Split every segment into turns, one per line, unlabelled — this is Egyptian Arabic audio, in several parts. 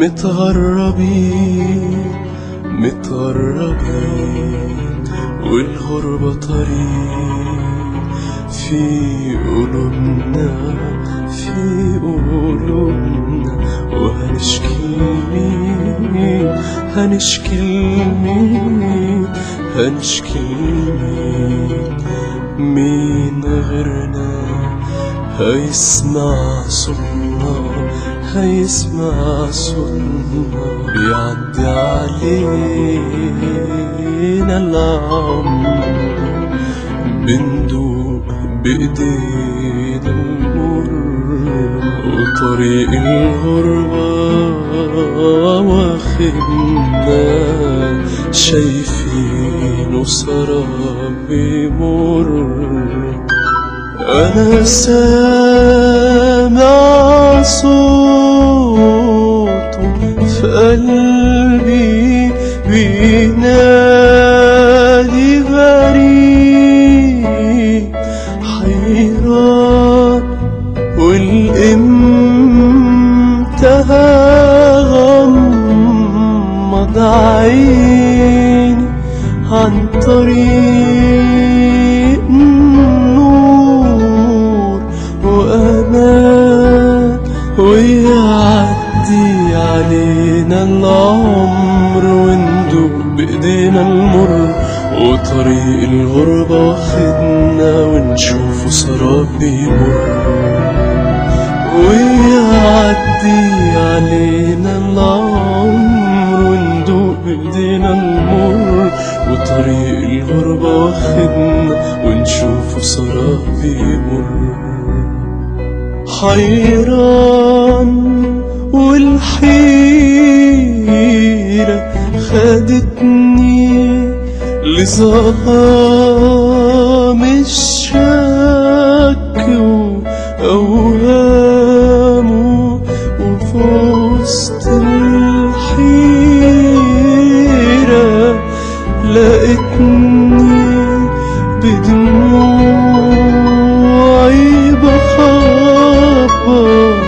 متغربين متغربين والغربة طريق في قلوبنا في قلوبنا وهنشكي لمين هنشكي لمين هنشكي لمين مين غيرنا هيسمع صوتنا هيسمع صوتنا بيعدي علينا العمر بندوق بإيدينا المر وطريق الغربة واخدنا شايفينه سراب بيمر أنا سامع صوته في قلبي بينادي غريب حيران والإمتى هغمض عيني عن طريق نور وأمان ويعدي علينا العمر وندوق بإيدينا المر وطريق الغربة واخدنا ونشوفه سراب بيمر ويعدي علينا العمر وندوق بإيدينا المر وطريق الغربة واخدنا ونشوفه سراب بيمر حيران والحيرة خدتني لظلام الشك وأوهامه وفي وسط الحيرة لقيتني بدموعي بخبط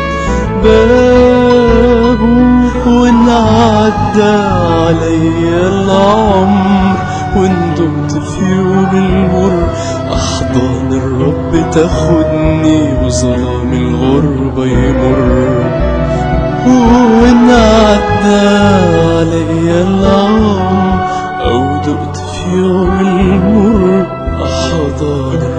بابه وانعدى عليا العمر وندمت في يوم المر أحضان الرب تاخدني وظلام الغربة يمر وانعدى عليا العمر أو دقت في يوم المر أحضان